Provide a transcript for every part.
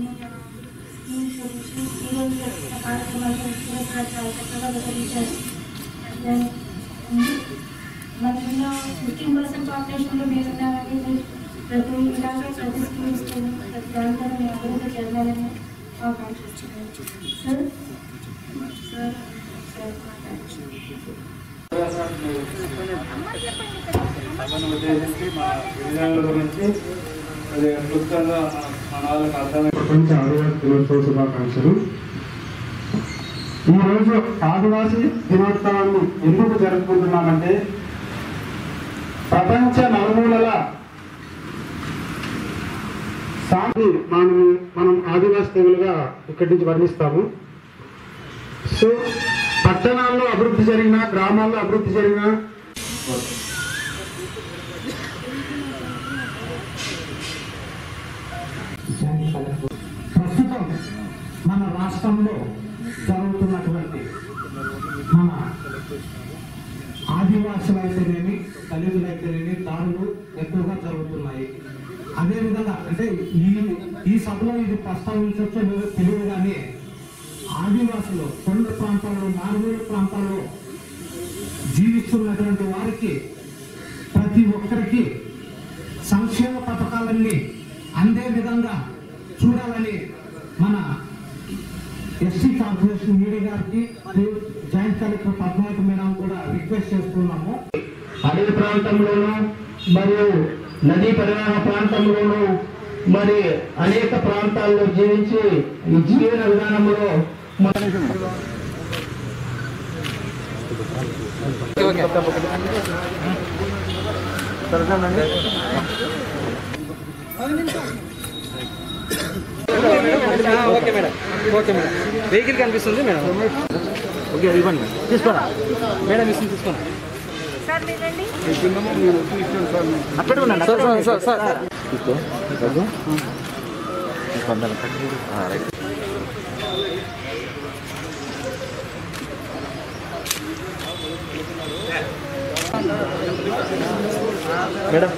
Schemes గురించి ఈరోజు జరుగుతున్న కార్యక్రమాల గురించి కూడా చాలా చాలా చక్కగా వివరించారు Then, ఉమ్, మనలో ఫిఫ్టీన్ పర్సెంట్ పాపులేషన్లో మీరు ఉన్నారని మీరు ప్రతి ఇలాగే ప్రతి స్కీమ్స్ ప్రతి దాంట్లో మీ అభివృద్ధి చెందాలని ఆకాంక్షిస్తున్నాను సార్ సార్ సార్ మాట్లాడండి సభను ఉద్దేశించి మా గిరిజనుల గురించి అది క్లుప్తంగా మన వాళ్ళకి అర్థమై ప్రపంచ ఆదివాసీ దినోత్సవ శుభాకాంక్షలు ఈరోజు ఆదివాసీ దినోత్సవాన్ని ఎందుకు జరుపుకుంటున్నామంటే ప్రపంచ నలుమూలల సాగి మనం మనం ఆదివాసీ తెగులుగా ఇక్కడి నుంచి వర్ణిస్తాము సో పట్టణాల్లో అభివృద్ధి జరిగిన గ్రామాల్లో అభివృద్ధి జరిగిన ప్రస్తుతం మన రాష్ట్రంలో జరుగుతున్నటువంటి మన ఆదివాసులైతేనేమి దళితులైతేనేమి దాడులు ఎక్కువగా జరుగుతున్నాయి అదేవిధంగా అంటే ఈ ఈ సభలో ఇది ప్రస్తావించవచ్చో లేదో తెలియదు కానీ ఆదివాసులు కొండ ప్రాంతాల్లో మారుమూల ప్రాంతాల్లో జీవిస్తున్నటువంటి వారికి ప్రతి ఒక్కరికి సంక్షేమ పథకాలన్నీ అందే విధంగా చూడాలని మన ఎస్సీ కార్పొరేషన్ మీడియా గారికి మరియు జాయింట్ కలెక్టర్ పద్మావతి మేడం కూడా రిక్వెస్ట్ చేస్తున్నాము అడవి ప్రాంతంలోనూ మరియు నదీ పరివాహ ప్రాంతంలోనూ మరి అనేక ప్రాంతాల్లో జీవించి ఈ జీవన విధానంలో మన okay madam okay madam vehicle కనిపిస్తుంది మేడం ఓకే అది ఇవ్వండి మేడం తీసుకోరా మేడం ఇస్తుంది తీసుకోండి అక్కడ ఉండండి సార్ సార్ సార్ సార్ తీసుకో రఘు రైట్ మేడం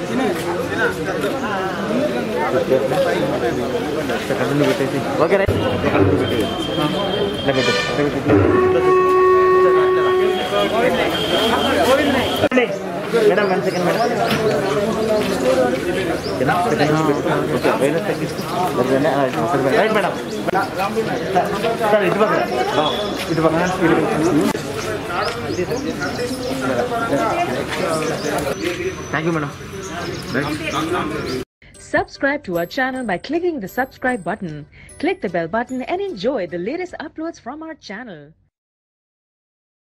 కంటిన్యూ పెట్టేసి ఓకే రైట్ ఇట్లా పెట్టు ఇట్లా పెట్టు మేడం వన్ సెకండ్ మేడం ఓకేనా సెకండ్ ఓకే వైరస్ తగ్గిస్తుంది రైట్ మేడం సార్ ఇటు పక్కన ఇటు పక్కన thank you madam Subscribe to our channel by clicking the subscribe button. Click the bell button and enjoy the latest uploads from our channel.